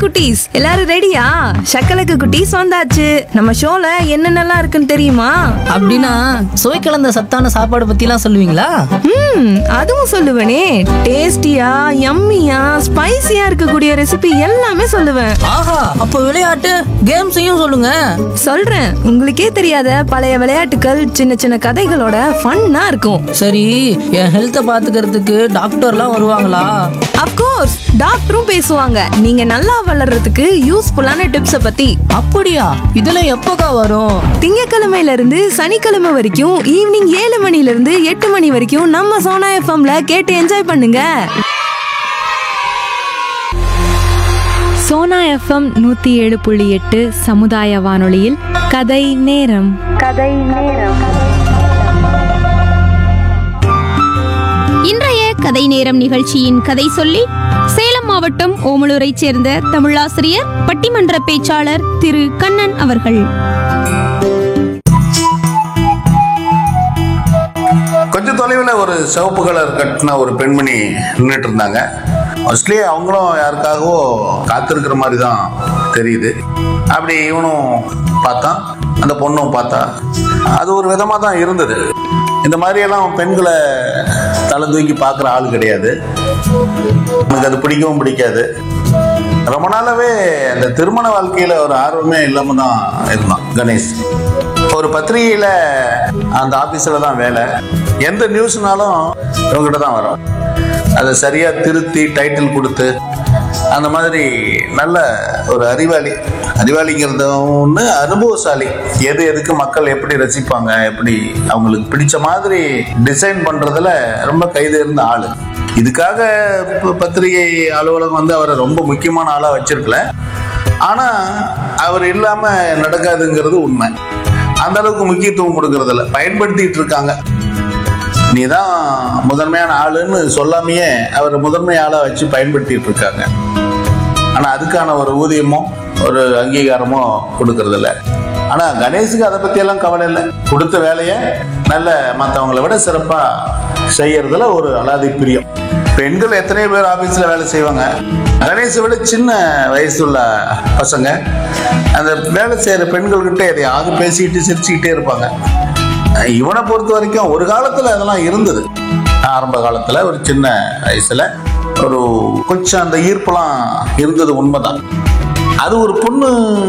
குட்டீஸ் எல்லாரும் ரெடியா சக்கலக்கு குட்டீஸ் வந்தாச்சு நம்ம ஷோல என்னென்னலாம் இருக்குன்னு தெரியுமா அப்படின்னா சுவை கலந்த சத்தான சாப்பாடு பத்திலாம் சொல்லுவீங்களா ம் அதுவும் சொல்லுவேனே டேஸ்டியா யம்மியா ஸ்பைசியா இருக்கக்கூடிய ரெசிபி எல்லாமே சொல்லுவேன் ஆஹா அப்ப விளையாட்டு கேம்ஸையும் சொல்லுங்க சொல்றேன் உங்களுக்கே தெரியாத பழைய விளையாட்டுகள் சின்ன சின்ன கதைகளோட ஃபன்னா இருக்கும் சரி என் ஹெல்த்தை பாத்துக்கிறதுக்கு டாக்டர்லாம் வருவாங்களா அப்கோர்ஸ் டாக்டரும் பேசுவாங்க நீங்க நல்லா வளர்றதுக்கு யூஸ்ஃபுல்லான டிப்ஸ பத்தி அப்படியா இதெல்லாம் எப்போக்கா வரும் திங்கக்கிழமையில இருந்து சனிக்கிழமை வரைக்கும் ஈவினிங் ஏழு மணில இருந்து எட்டு மணி வரைக்கும் நம்ம சோனா எஃப்எம்ல கேட்டு என்ஜாய் பண்ணுங்க சோனா எஃப்எம் நூத்தி ஏழு புள்ளி எட்டு சமுதாய வானொலியில் கதை நேரம் இன்றைய கதை நேரம் நிகழ்ச்சியின் கதை சொல்லி சேலம் மாவட்டம் ஓமலூரைச் சேர்ந்த தமிழாசிரியர் பட்டிமன்ற பேச்சாளர் திரு கண்ணன் அவர்கள் கொஞ்சம் தொலைவில் ஒரு சிவப்பு கலர் கட்டின ஒரு பெண்மணி நின்றுட்டு இருந்தாங்க மோஸ்ட்லி அவங்களும் யாருக்காகவோ காத்திருக்கிற மாதிரி தான் தெரியுது அப்படி இவனும் பார்த்தான் அந்த பொண்ணும் பார்த்தா அது ஒரு விதமாக தான் இருந்தது இந்த மாதிரியெல்லாம் பெண்களை தலை தூக்கி பார்க்குற ஆள் கிடையாது எனக்கு அது பிடிக்கவும் பிடிக்காது ரொம்ப நாளாவே அந்த திருமண வாழ்க்கையில ஒரு ஆர்வமே இல்லாம தான் இருந்தான் கணேஷ் ஒரு பத்திரிகையில அந்த ஆபீஸ்ல தான் வேலை எந்த நியூஸ்னாலும் இவங்ககிட்ட தான் வரும் அதை சரியா திருத்தி டைட்டில் கொடுத்து அந்த மாதிரி நல்ல ஒரு அறிவாளி அறிவாளிங்கிறது ஒன்று அனுபவசாலி எது எதுக்கு மக்கள் எப்படி ரசிப்பாங்க எப்படி அவங்களுக்கு பிடிச்ச மாதிரி டிசைன் பண்றதுல ரொம்ப கைதேர்ந்த ஆளு இதுக்காக ப- பத்திரிகை அலுவலகம் வந்து அவரை ரொம்ப முக்கியமான ஆளா வச்சிருக்கல ஆனா அவர் இல்லாம நடக்காதுங்கிறது உண்மை அந்த அளவுக்கு முக்கியத்துவம் கொடுக்கறதில்ல பயன்படுத்திட்டு இருக்காங்க நீ தான் முதன்மையான ஆளுன்னு சொல்லாமையே அவர் முதன்மை ஆளா வச்சு பயன்படுத்திட்டு இருக்காங்க ஆனா அதுக்கான ஒரு ஊதியமோ ஒரு அங்கீகாரமோ கொடுக்கறதில்ல ஆனா கணேஷுக்கு அதை பத்தி எல்லாம் கவலை இல்லை கொடுத்த வேலையை நல்ல மற்றவங்களை விட சிறப்பா செய்யறதுல ஒரு அலாதி பிரியம் பெண்கள் எத்தனையோ பேர் ஆபீஸ்ல வேலை செய்வாங்க கணேஷை விட சின்ன வயசுள்ள பசங்க அந்த வேலை செய்யற பெண்கள்கிட்ட எதையாவது பேசிக்கிட்டு சிரிச்சுக்கிட்டே இருப்பாங்க இவனை பொறுத்த வரைக்கும் ஒரு காலத்துல அதெல்லாம் இருந்தது ஆரம்ப காலத்துல ஒரு சின்ன வயசுல ஒரு கொஞ்சம் அந்த ஈர்ப்பெல்லாம் இருந்தது உண்மைதான் அது ஒரு பொண்ணு